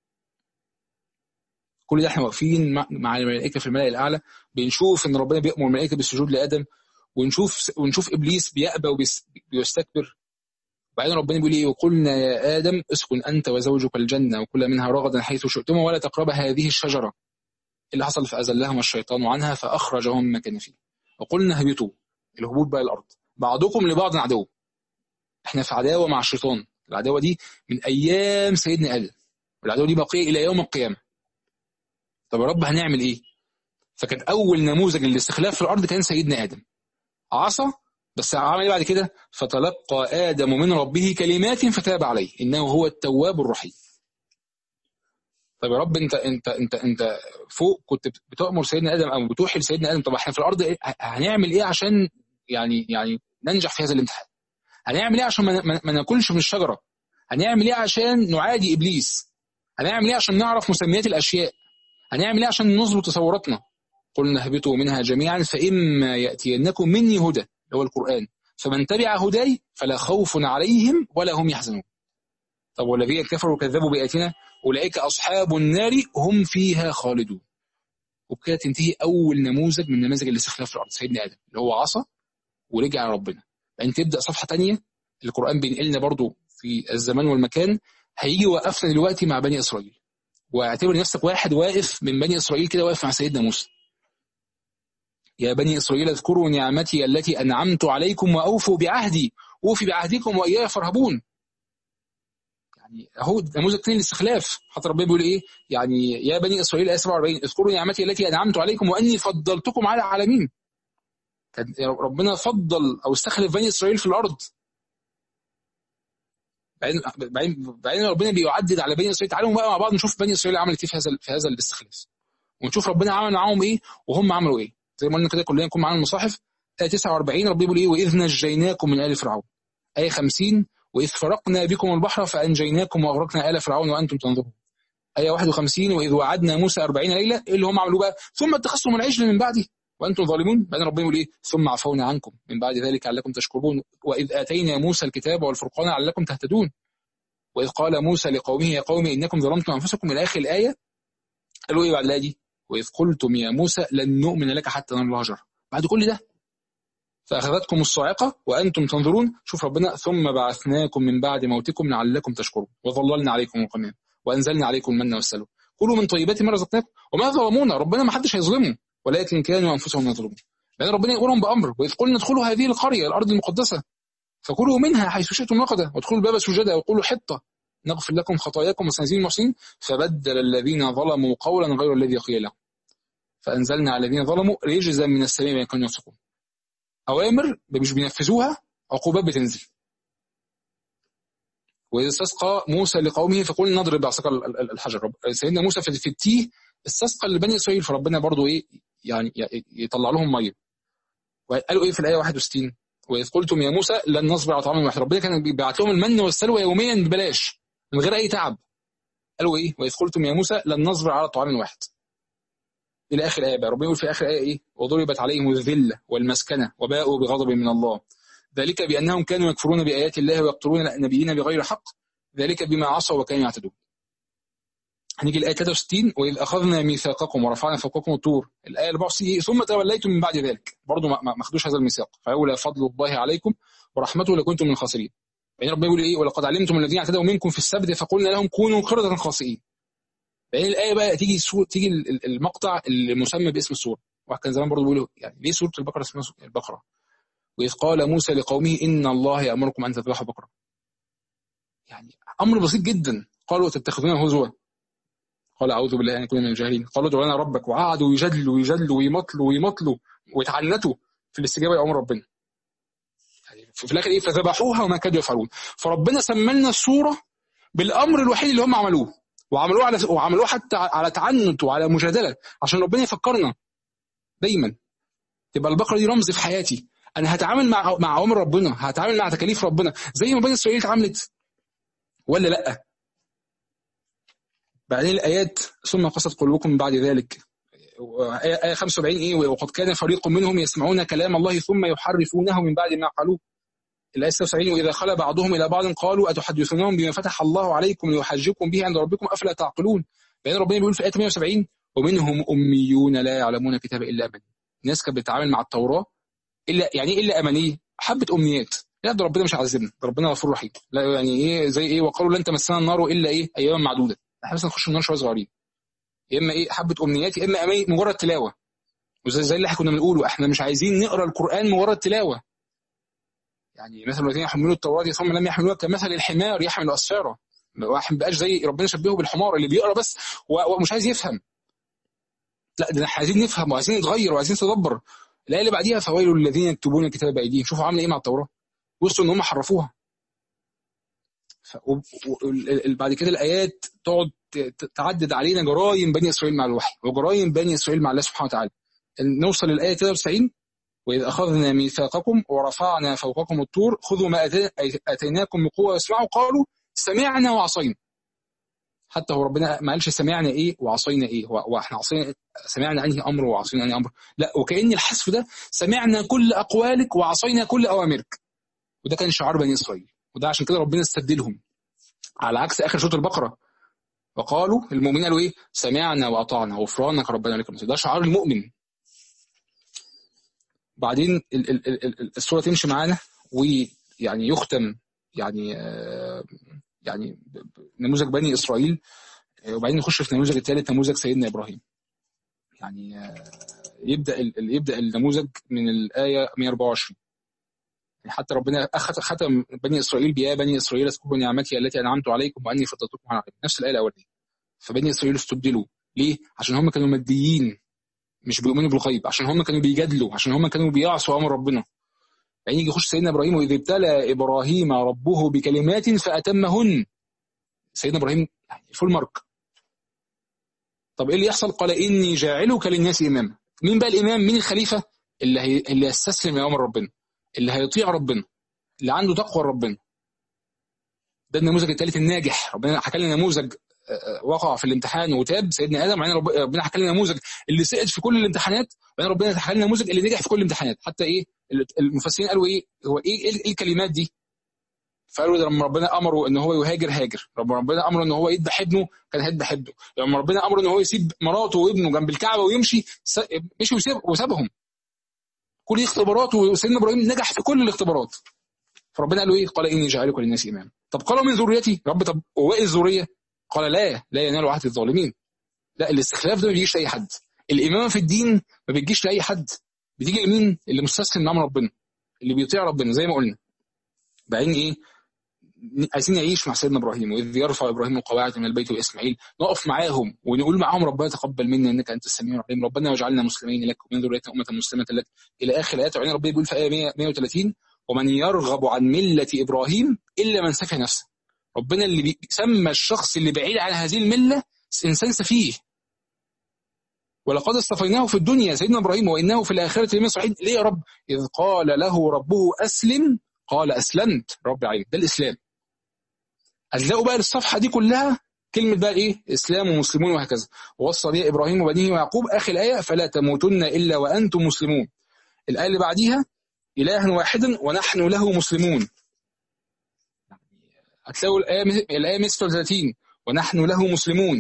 Speaker 1: كل ده احنا واقفين مع- مع الملائكه في الملأ الاعلى بنشوف ان ربنا بيأمر الملائكه بالسجود لادم ونشوف ونشوف ابليس بيأبى وبيستكبر وبعدين ربنا بيقول ايه وقلنا يا ادم اسكن انت وزوجك الجنه وكل منها رغدا حيث شئتما ولا تقربا هذه الشجره اللي حصل فازلهما الشيطان عنها فاخرجهم مما كان فيه وقلنا اهبطوا الهبوط بقى الارض بعضكم لبعض عدو احنا في عداوه مع الشيطان العداوه دي من ايام سيدنا ادم والعداوه دي باقيه الى يوم القيامه طب يا رب هنعمل ايه فكان اول نموذج للاستخلاف في الارض كان سيدنا ادم عصى بس عمل ايه بعد كده فتلقى ادم من ربه كلمات فتاب عليه انه هو التواب الرحيم طب يا رب انت انت انت انت فوق كنت بتامر سيدنا ادم او بتوحي لسيدنا ادم طب احنا في الارض إيه؟ هنعمل ايه عشان يعني يعني ننجح في هذا الامتحان هنعمل ايه عشان ما, ما, ما ناكلش من الشجره هنعمل ايه عشان نعادي ابليس هنعمل ايه عشان نعرف مسميات الاشياء هنعمل ايه عشان نظبط تصوراتنا قلنا اهبطوا منها جميعا فاما ياتينكم مني هدى اللي هو القران فمن تبع هداي فلا خوف عليهم ولا هم يحزنون طب والذين كفروا وكذبوا بآياتنا أولئك أصحاب النار هم فيها خالدون وبكده تنتهي أول نموذج من نماذج الاستخلاف في الأرض سيدنا آدم اللي هو عصى ورجع لربنا بعدين تبدأ صفحة تانية القرآن بينقلنا برضو في الزمان والمكان هيجي وقفنا دلوقتي مع بني إسرائيل واعتبر نفسك واحد واقف من بني إسرائيل كده واقف مع سيدنا موسى يا بني إسرائيل اذكروا نعمتي التي أنعمت عليكم وأوفوا بعهدي أوفي بعهدكم وإياي فارهبون يعني اهو نموذج تاني للاستخلاف حتى ربنا بيقول ايه يعني يا بني اسرائيل ايه 47 اذكروا نعمتي التي انعمت عليكم واني فضلتكم على العالمين كان ربنا فضل او استخلف بني اسرائيل في الارض بعدين بعدين بعدين ربنا بيعدد على بني اسرائيل تعالوا بقى مع بعض نشوف بني اسرائيل عملت ايه في هذا في هذا الاستخلاف ونشوف ربنا عمل معاهم ايه وهم عملوا ايه زي ما قلنا كده كلنا نكون معانا المصاحف ايه 49 ربنا بيقول ايه واذ نجيناكم من ال فرعون ايه 50 وإذ فرقنا بكم البحر فأنجيناكم وأغرقنا آل فرعون وأنتم تنظرون آية 51 وإذ وعدنا موسى 40 ليلة إيه اللي هم عملوا بقى ثم اتخذتم العجل من بعدي وأنتم ظالمون بعدين ربنا يقول إيه ثم عفونا عنكم من بعد ذلك لعلكم تشكرون وإذ آتينا موسى الكتاب والفرقان لعلكم تهتدون وإذ قال موسى لقومه يا قوم إنكم ظلمتم أنفسكم إلى آخر الآية قالوا إيه بعد الآية دي وإذ قلتم يا موسى لن نؤمن لك حتى نرى الله جهرة بعد كل ده فأخذتكم الصاعقة وأنتم تنظرون شوف ربنا ثم بعثناكم من بعد موتكم لعلكم تشكرون وظللنا عليكم الغمام وأنزلنا عليكم المن والسلوى كلوا من طيبات ما رزقناكم وما ظلمونا ربنا ما حدش هيظلمهم ولكن كانوا أنفسهم يظلمون لأن ربنا يقولهم بأمر وإذ قلنا ادخلوا هذه القرية الأرض المقدسة فكلوا منها حيث شئتم رغدا وادخلوا الباب سجدا وقولوا حطة نغفر لكم خطاياكم وسنزيد المحسنين فبدل الذين ظلموا قولا غير الذي قيل لهم فأنزلنا على الذين ظلموا رجزا من السماء ما كانوا يفسقون اوامر مش بينفذوها عقوبات بتنزل واذا استسقى موسى لقومه فقل نضرب بعصاك الحجر سيدنا موسى في التيه استسقى لبني اسرائيل فربنا برضو ايه يعني يطلع لهم ميه وقالوا ايه في الايه 61 واذ قلتم يا موسى لن نصبر على طعام واحد ربنا كان بيبعت لهم المن والسلوى يوميا ببلاش من غير اي تعب قالوا ايه واذ قلتم يا موسى لن نصبر على طعام واحد الى اخر ايه بقى ربنا يقول في اخر ايه ايه وضربت عليهم الذله والمسكنه وباءوا بغضب من الله ذلك بانهم كانوا يكفرون بايات الله ويقتلون النبيين بغير حق ذلك بما عصوا وكانوا يعتدون هنيجي الآية 63 وإذ أخذنا ميثاقكم ورفعنا فوقكم الطور الآية 64 ثم توليتم من بعد ذلك برضه ما خدوش هذا الميثاق فلولا فضل الله عليكم ورحمته لكنتم من الخاسرين يعني ربنا يقول إيه ولقد علمتم الذين اعتدوا منكم في السبت فقلنا لهم كونوا قردة خاسئين بعدين الآية بقى تيجي سو... تيجي المقطع المسمى باسم السورة واحد كان زمان برضه بيقول يعني ليه سورة البقرة اسمها البقرة وإذ قال موسى لقومه إن الله يأمركم أن تذبحوا بقرة يعني أمر بسيط جدا قالوا تتخذون هزوا قال أعوذ بالله أن أكون من الجاهلين قالوا ادعوا لنا ربك وقعدوا يجادلوا ويجادلوا ويمطلوا ويمطلوا ويتعنتوا في الاستجابة لأمر ربنا يعني في الآخر إيه فذبحوها وما كادوا يفعلون فربنا سمى لنا الصورة بالأمر الوحيد اللي هم عملوه وعملوه على وعملوه حتى على تعنت وعلى مجادلة عشان ربنا يفكرنا دايما تبقى البقرة دي رمز في حياتي انا هتعامل مع مع اوامر ربنا هتعامل مع تكاليف ربنا زي ما بني اسرائيل اتعاملت ولا لا بعدين الايات ثم قست قلوبكم من بعد ذلك آية 75 إيه وقد كان فريق منهم يسمعون كلام الله ثم يحرفونه من بعد ما قالوه الآية 76 وإذا خلى بعضهم إلى بعض قالوا أتحدثونهم بما فتح الله عليكم ليحجكم به عند ربكم أفلا تعقلون بعدين ربنا بيقول في آية 170 ومنهم أميون لا يعلمون كتاب إلا أماني الناس كانت بتتعامل مع التوراة إلا يعني إلا أمانية حبة أمنيات لا ده ربنا مش عايزنا ده ربنا غفور رحيم لا يعني إيه زي إيه وقالوا لن تمسنا النار إلا إيه أياما معدودة احنا بس نخش النار شوية صغيرين يا إما إيه حبة أمنيات يا إما أماني مجرد تلاوة وزي زي اللي احنا كنا بنقوله احنا مش عايزين نقرا القرآن مجرد تلاوة يعني مثلا الذين يحملون التوراة ثم لم يحملوها كمثل الحمار يحمل أسفارا واحد بقاش زي ربنا شبهه بالحمار اللي بيقرا بس ومش عايز يفهم لا ده احنا عايزين نفهم وعايزين نتغير وعايزين نتدبر الايه اللي بعديها فويل الذين يكتبون الكتاب بايديهم شوفوا عامله ايه مع التوراه وصلوا ان هم حرفوها ف... و... و... بعد كده الايات تقعد تعدد علينا جرائم بني اسرائيل مع الوحي وجرائم بني اسرائيل مع الله سبحانه وتعالى نوصل للايه 93 واذ اخذنا ميثاقكم ورفعنا فوقكم الطور خذوا ما اتيناكم بقوه واسمعوا قالوا سمعنا وعصينا حتى هو ربنا ما قالش سمعنا ايه وعصينا ايه هو احنا عصينا سمعنا انهي امر وعصينا انهي امر لا وكان الحذف ده سمعنا كل اقوالك وعصينا كل اوامرك وده كان شعار بني اسرائيل وده عشان كده ربنا استبدلهم على عكس اخر سوره البقره وقالوا المؤمنين قالوا ايه سمعنا واطعنا غفرانك ربنا ولك المصير ده شعار المؤمن بعدين ال ال ال السوره تمشي معانا ويعني يختم يعني آه يعني نموذج بني اسرائيل وبعدين نخش في النموذج الثالث نموذج سيدنا ابراهيم يعني يبدا يبدا النموذج من الايه 124 يعني حتى ربنا ختم بني اسرائيل بيا بني اسرائيل اذكروا نعمتي التي انعمت عليكم واني فضلتكم على العالمين نفس الايه الاولانيه فبني اسرائيل استبدلوا ليه؟ عشان هم كانوا ماديين مش بيؤمنوا بالغيب عشان هم كانوا بيجادلوا عشان هم كانوا بيعصوا امر ربنا يعني يجي يخش سيدنا ابراهيم واذ ابتلى ابراهيم ربه بكلمات فاتمهن سيدنا ابراهيم يعني فول مارك طب ايه اللي يحصل قال اني جاعلك للناس اماما مين بقى الامام مين الخليفه اللي هي... اللي يستسلم لامر ربنا اللي هيطيع ربنا اللي عنده تقوى ربنا ده النموذج الثالث الناجح ربنا حكى لنا نموذج وقع في الامتحان وتاب سيدنا ادم وبعدين ربنا حكى لنا نموذج اللي سقط في كل الامتحانات وبعدين ربنا حكى لنا نموذج اللي نجح في كل الامتحانات حتى ايه المفسرين قالوا ايه هو ايه ايه الكلمات دي فقالوا لما ربنا امره ان هو يهاجر هاجر لما ربنا امره ان هو يذبح ابنه كان هيذبح ابنه لما ربنا امره ان هو يسيب مراته وابنه جنب الكعبه ويمشي مشي وسيب وسابهم كل دي اختبارات وسيدنا ابراهيم نجح في كل الاختبارات فربنا قال له ايه قال اني جاعلك للناس اماما طب قالوا من ذريتي رب طب وايه الذريه قال لا لا ينال عهد الظالمين لا الاستخلاف ده ما بيجيش لاي حد الامامه في الدين ما بتجيش لاي حد بتيجي لمين اللي مستسلم لامر ربنا اللي بيطيع ربنا زي ما قلنا بعدين ايه عايزين نعيش مع سيدنا ابراهيم واذ يرفع ابراهيم القواعد من البيت واسماعيل نقف معاهم ونقول معاهم ربنا تقبل منا انك انت السميع العليم ربنا واجعلنا مسلمين لك ومن ذريتنا امه مسلمه لك الى اخر الايات وبعدين ربنا بيقول في ايه 130 ومن يرغب عن مله ابراهيم الا من سفه نفسه ربنا اللي سمى الشخص اللي بعيد عن هذه المله انسان سفيه ولقد اصطفيناه في الدنيا سيدنا ابراهيم وانه في الاخره لمن صعيد ليه يا رب اذ قال له ربه اسلم قال اسلمت رب العالمين ده الاسلام هتلاقوا بقى الصفحه دي كلها كلمه بقى ايه اسلام ومسلمون وهكذا ووصى بها ابراهيم وبنيه ويعقوب اخر الايه فلا تموتن الا وانتم مسلمون الايه اللي بعديها اله واحد ونحن له مسلمون هتلاقوا الايه الايه 136 ونحن له مسلمون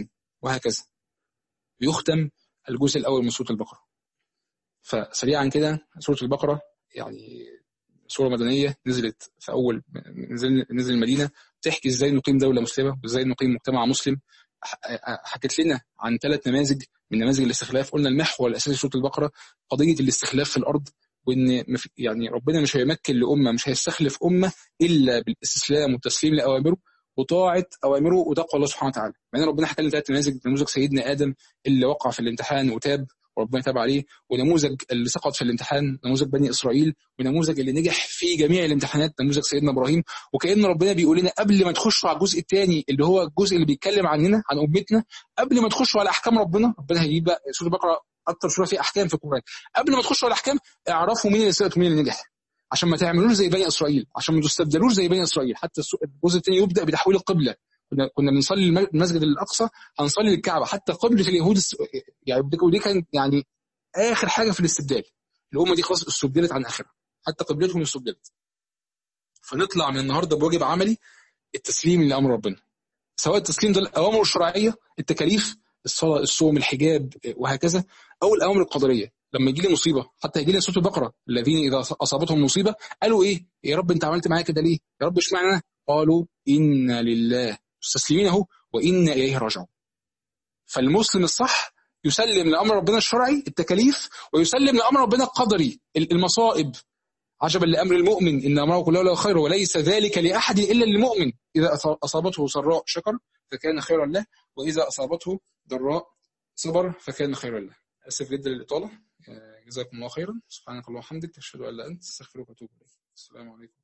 Speaker 1: وهكذا بيختم الجزء الأول من سورة البقرة فسريعا كده سورة البقرة يعني سورة مدنية نزلت في أول نزل, نزل المدينة تحكي إزاي نقيم دولة مسلمة وإزاي نقيم مجتمع مسلم حكت لنا عن ثلاث نماذج من نماذج الاستخلاف قلنا المحور الأساسي سورة البقرة قضية الاستخلاف في الأرض وان يعني ربنا مش هيمكن لامه مش هيستخلف امه الا بالاستسلام والتسليم لاوامره وطاعه اوامره وتقوى الله سبحانه وتعالى يعني ربنا حكى لنا ثلاث نماذج نموذج سيدنا ادم اللي وقع في الامتحان وتاب وربنا تاب عليه ونموذج اللي سقط في الامتحان نموذج بني اسرائيل ونموذج اللي نجح في جميع الامتحانات نموذج سيدنا ابراهيم وكان ربنا بيقول لنا قبل ما تخشوا على الجزء الثاني اللي هو الجزء اللي بيتكلم عننا عن امتنا قبل ما تخشوا على احكام ربنا ربنا هيجيب بقى سوره البقره اكتر سوره فيها احكام في القران قبل ما تخشوا على الاحكام اعرفوا مين اللي سقط ومين اللي نجح عشان ما تعملوش زي بني اسرائيل عشان ما تستبدلوش زي بني اسرائيل حتى الجزء الثاني يبدا بتحويل القبله كنا كنا بنصلي المسجد الاقصى هنصلي للكعبه حتى قبله اليهود يعني ودي كان يعني اخر حاجه في الاستبدال الامه دي خلاص استبدلت عن اخرها حتى قبلتهم استبدلت فنطلع من النهارده بواجب عملي التسليم لامر ربنا سواء التسليم ده الاوامر الشرعيه التكاليف الصلاه الصوم الحجاب وهكذا او الاوامر القدريه لما يجي لي مصيبه حتى يجي لي سوره البقره الذين اذا اصابتهم مصيبه قالوا ايه يا رب انت عملت معايا كده ليه يا رب اشمعنى انا قالوا انا لله مستسلمين اهو وانا اليه راجعون فالمسلم الصح يسلم لامر ربنا الشرعي التكاليف ويسلم لامر ربنا القدري المصائب عجبا لامر المؤمن ان امره كله له خير وليس ذلك لاحد الا للمؤمن اذا اصابته سراء شكر فكان خيرا له واذا اصابته ضراء صبر فكان خيرا له اسف جدا للاطاله جزاكم الله خيرا سبحانك اللهم وبحمدك اشهد ان لا اله الا انت استغفرك واتوب اليك السلام عليكم